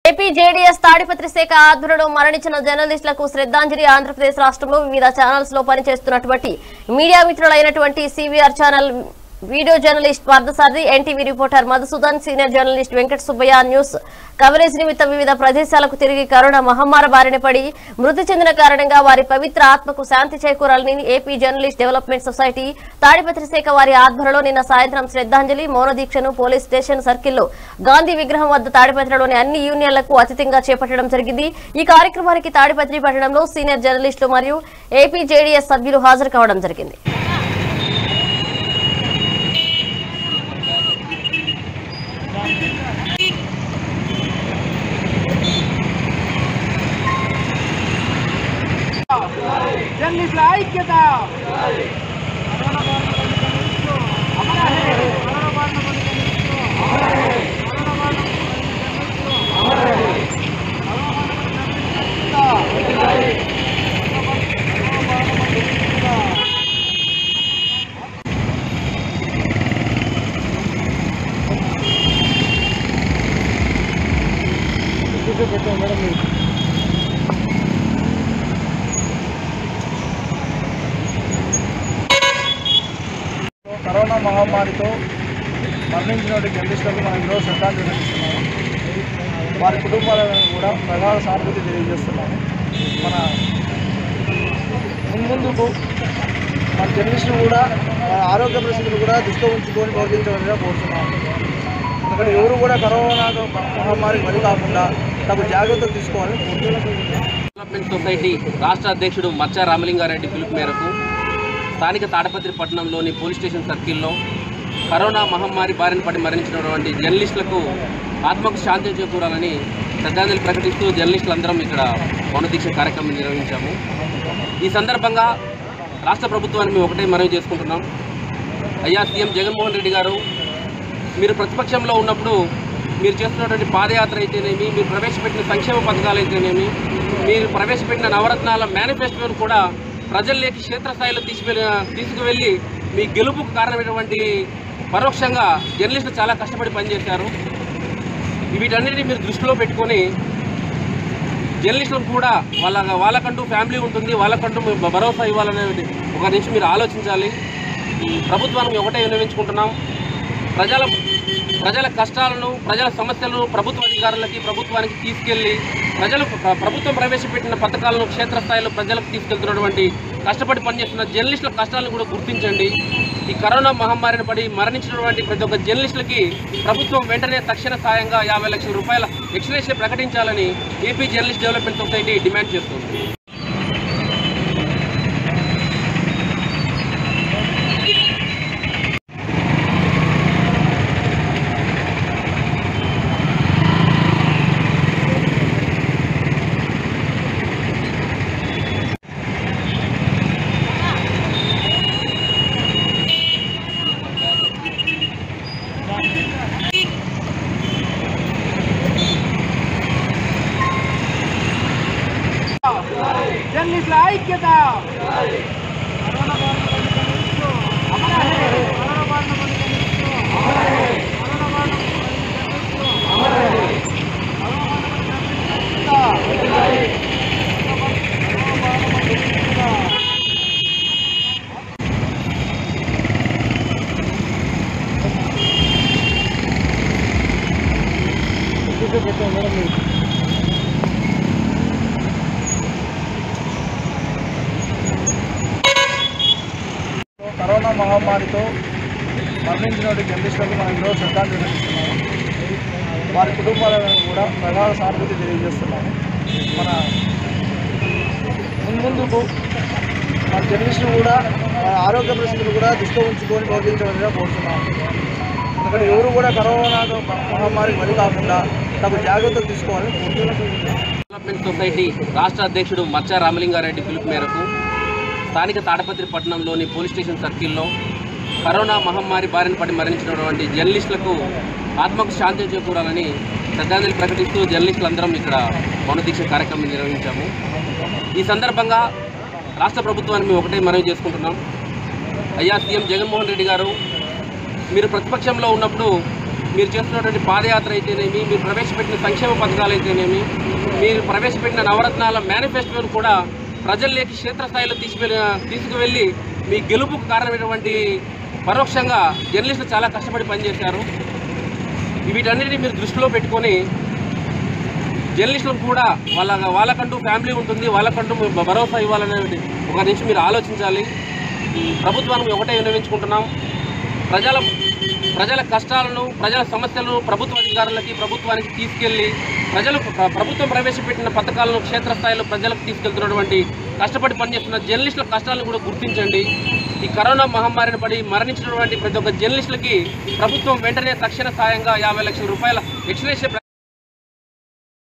AP JDS Tadipatri శాఖ ఆధ్వర్యంలో మరణించిన జర్నలిస్టులకు శ్రద్ధాంజలి ఆంధ్రప్రదేశ్ రాష్ట్రంలో వివిధ ఛానల్స్ లో పనిచేస్తున్నటువంటి మీడియా మిత్రులైనటువంటి CVR channel video journalist Parthasarathi NTV reporter Madhusudan senior journalist Venkata Subbaiah news coverage నిమిత్తం వివిధ ప్రదేశాలకు తిరిగి కరోనా మహమ్మారి బారిన పడి మృతి చెందిన కారణంగా వారి పవిత్ర ఆత్మకు శాంతి చేకూరాలని AP journalist development society Tadipatri శాఖ వారి ఆధ్వర్యంలో నిన్న సాయంత్రం శ్రద్ధాంజలి మౌన దీక్షను పోలీస్ స్టేషన్ సర్కిల్లో గాంధీ విగ్రహం వద్ద తాడిపత్రిలోని అన్ని యూనియన్లకు అతిథిగా చేపట్టడం జరిగింది ఈ కార్యక్రమానికి తాడిపత్రి పట్టణంలో సీనియర్ జర్నలిస్టులు మరియు ఏపీ జేడీఎస్ సభ్యులు హాజరు కావడం జరిగింది జర్నలిస్టుల ఐక్యత అమర హే కరోనా బారిన పడిన జర్నలిస్టులు. కరోనా బారిన పడిన జర్నలిస్టులు. కరోనా మహమ్మారితో మరణించినటువంటి జర్నలిస్టులకు మనం ఈరోజు శ్రద్ధాంజలి ఇస్తున్నాము వారి కుటుంబాలను కూడా ప్రగాఢ సానుభూతి తెలియజేస్తున్నాము మన మున్ముందుకు మన జర్నలిస్టులు కూడా మన ఆరోగ్య పరిస్థితులు కూడా దృష్టిలో ఉంచుకొని ప్రవర్తించవలసిగా కోరుతున్నాము ఎందుకంటే ఎవరు కూడా కరోనా మహమ్మారికి బలి కాకుండా తగు జాగ్రత్తలు తీసుకోవాలని కోరుతున్నాము డెవలప్మెంట్ సొసైటీ రాష్ట్ర అధ్యక్షుడు మచ్చా రామలింగారెడ్డి పిలుపు మేరకు స్థానిక తాడపత్రి పట్టణంలోని పోలీస్ స్టేషన్ సర్కిల్లో కరోనా మహమ్మారి బారిన పడి మరణించినటువంటి జర్నలిస్టులకు ఆత్మకు శాంతి చేకూరాలని శ్రద్ధాంజలి ప్రకటిస్తూ జర్నలిస్టులందరం ఇక్కడ మౌనదీక్ష కార్యక్రమం నిర్వహించాము ఈ సందర్భంగా రాష్ట్ర ప్రభుత్వాన్ని మేము ఒకటే మనవి చేసుకుంటున్నాం అయ్యా సీఎం జగన్మోహన్ రెడ్డి గారు మీరు ప్రతిపక్షంలో ఉన్నప్పుడు మీరు చేస్తున్నటువంటి పాదయాత్ర అయితేనేమి మీరు ప్రవేశపెట్టిన సంక్షేమ పథకాలు అయితేనేమి మీరు ప్రవేశపెట్టిన నవరత్నాల మేనిఫెస్టోను కూడా ప్రజల్లోకి క్షేత్రస్థాయిలో తీసుకువెళ్ళి తీసుకువెళ్ళి మీ గెలుపుకు కారణమైనటువంటి పరోక్షంగా జర్నలిస్టులు చాలా కష్టపడి పనిచేశారు వీటన్నిటిని మీరు దృష్టిలో పెట్టుకొని జర్నలిస్టులకు కూడా వాళ్ళ వాళ్ళకంటూ ఫ్యామిలీ ఉంటుంది వాళ్ళకంటూ మీరు భరోసా ఇవ్వాలనే ఒక నుంచి మీరు ఆలోచించాలి ఈ ప్రభుత్వానికి ఒకటే విన్నవించుకుంటున్నాం ప్రజల ప్రజల కష్టాలను ప్రజల సమస్యలను ప్రభుత్వ అధికారులకి ప్రభుత్వానికి తీసుకెళ్ళి ప్రజలు ప్ర- ప్రభుత్వం ప్రవేశపెట్టిన పథకాలను క్షేత్రస్థాయిలో ప్రజలకు తీసుకెళ్తున్నటువంటి కష్టపడి పనిచేస్తున్న జర్నలిస్టుల కష్టాలను కూడా గుర్తించండి ఈ కరోనా మహమ్మారిని పడి మరణించినటువంటి ప్రతి ఒక్క జర్నలిస్టులకి ప్రభుత్వం వెంటనే తక్షణ సాయంగా యాభై లక్షల రూపాయల ఎక్స్గ్రేషన్ ప్రకటించాలని AP journalist development society demand చేస్తుంది జర్నలిస్టుల ఐక్యత కరోనా బారిన పడిన జర్నలిస్టులు. అమర హే కరోనా బారిన పడిన జర్నలిస్టులు. కరోనా బారిన పడిన జర్నలిస్టులు. కరోనా బారిన పడిన జర్నలిస్టులు. కరోనా మహమ్మారితో మరణించినటువంటి జర్నలిస్టులకు మనం ఈరోజు శ్రద్ధాంజలి ఇస్తున్నాము వారి కుటుంబాలను కూడా ప్రగాఢ సానుభూతి తెలియజేస్తున్నాము మన మున్ముందుకు మన జర్నలిస్టులు కూడా మన ఆరోగ్య పరిస్థితులు కూడా దృష్టిలో ఉంచుకొని ప్రవర్తించవలసిగా కోరుతున్నాము ఎందుకంటే ఎవరు కూడా కరోనా మహమ్మారికి బలి కాకుండా తగు జాగ్రత్తలు తీసుకోవాలని కోరుతున్నాము డెవలప్మెంట్ సొసైటీ రాష్ట్ర అధ్యక్షుడు మచ్చా రామలింగారెడ్డి పిలుపు మేరకు స్థానిక తాడపత్రి పట్టణంలోని పోలీస్ స్టేషన్ సర్కిల్లో కరోనా మహమ్మారి బారిన పడి మరణించినటువంటి జర్నలిస్టులకు ఆత్మకు శాంతి చేకూరాలని శ్రద్ధాంజలి ప్రకటిస్తూ జర్నలిస్టులందరం ఇక్కడ మౌనదీక్ష కార్యక్రమం నిర్వహించాము ఈ సందర్భంగా రాష్ట్ర ప్రభుత్వాన్ని మేము ఒకటే మనవి చేసుకుంటున్నాం అయ్యా సీఎం జగన్మోహన్ రెడ్డి గారు మీరు ప్రతిపక్షంలో ఉన్నప్పుడు మీరు చేస్తున్నటువంటి పాదయాత్ర అయితేనేమి మీరు ప్రవేశపెట్టిన సంక్షేమ పథకాలు అయితేనేమి మీరు ప్రవేశపెట్టిన నవరత్నాల మేనిఫెస్టోను కూడా ప్రజల్లోకి క్షేత్రస్థాయిలో తీసుకెళ్ళి తీసుకువెళ్ళి మీ గెలుపుకు కారణమైనటువంటి పరోక్షంగా జర్నలిస్టులు చాలా కష్టపడి పనిచేశారు వీటన్నిటిని మీరు దృష్టిలో పెట్టుకొని జర్నలిస్టులకు కూడా వాళ్ళ వాళ్ళకంటూ ఫ్యామిలీ ఉంటుంది వాళ్ళకంటూ మీరు భరోసా ఇవ్వాలనే ఒక నుంచి మీరు ఆలోచించాలి ప్రభుత్వానికి ఒకటే విన్నవించుకుంటున్నాం ప్రజల ప్రజల కష్టాలను ప్రజల సమస్యలను ప్రభుత్వ అధికారులకి ప్రభుత్వానికి తీసుకెళ్ళి ప్రజలు ప్ర- ప్రభుత్వం ప్రవేశపెట్టిన పథకాలను క్షేత్రస్థాయిలో ప్రజలకు తీసుకెళ్తున్నటువంటి కష్టపడి పనిచేస్తున్న జర్నలిస్టుల కష్టాలను కూడా గుర్తించండి ఈ కరోనా మహమ్మారిని పడి మరణించినటువంటి ప్రతి ఒక్క జర్నలిస్టులకి ప్రభుత్వం వెంటనే తక్షణ సాయంగా యాభై లక్షల రూపాయల ఎక్స్గ్రేషన్